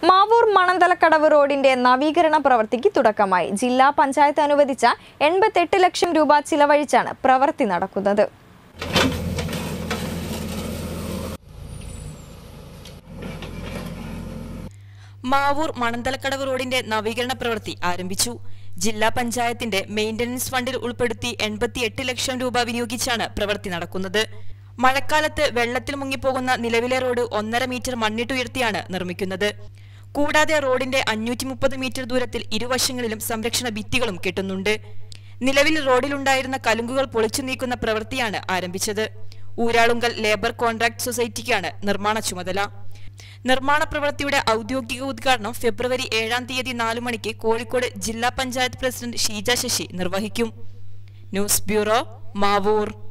മാവൂർ മണന്തലക്കടവ് റോഡിന്റെ നവീകരണ പ്രവൃത്തിക്ക് തുടക്കമായി ജില്ലാ പഞ്ചായത്ത് അനുവദിച്ച എൺപത്തെട്ട് ലക്ഷം രൂപ ചിലവഴിച്ചാണ് പ്രവൃത്തി നടക്കുന്നത് മാവൂർ മണന്തലക്കടവ് റോഡിന്റെ നവീകരണ പ്രവൃത്തി ആരംഭിച്ചു ജില്ലാ പഞ്ചായത്തിന്റെ മെയിന്റനൻസ് ഫണ്ടിൽ ഉൾപ്പെടുത്തി എൺപത്തിയെട്ട് ലക്ഷം രൂപ വിനിയോഗിച്ചാണ് പ്രവൃത്തി നടക്കുന്നത് മഴക്കാലത്ത് വെള്ളത്തിൽ മുങ്ങിപ്പോകുന്ന നിലവിലെ റോഡ് ഒന്നര മീറ്റർ മണ്ണിട്ടുയർത്തിയാണ് നിർമ്മിക്കുന്നത് കൂടാതെ റോഡിന്റെ അഞ്ഞൂറ്റി മുപ്പത് മീറ്റർ ദൂരത്തിൽ ഇരുവശങ്ങളിലും സംരക്ഷണ ഭിത്തികളും കെട്ടുന്നുണ്ട് നിലവിൽ റോഡിലുണ്ടായിരുന്ന കലുങ്കുകൾ പൊളിച്ചു നീക്കുന്ന പ്രവൃത്തിയാണ് ആരംഭിച്ചത് ഊരാളുങ്കൽ ലേബർ കോൺട്രാക്ട് സൊസൈറ്റിക്കാണ് നിർമ്മാണ ചുമതല നിർമ്മാണ പ്രവൃത്തിയുടെ ഔദ്യോഗിക ഉദ്ഘാടനം ഫെബ്രുവരി ഏഴാം തീയതി നാലു മണിക്ക് കോഴിക്കോട് ജില്ലാ പഞ്ചായത്ത് പ്രസിഡന്റ് ഷീജ ശശി നിർവഹിക്കും ന്യൂസ് ബ്യൂറോ മാവൂർ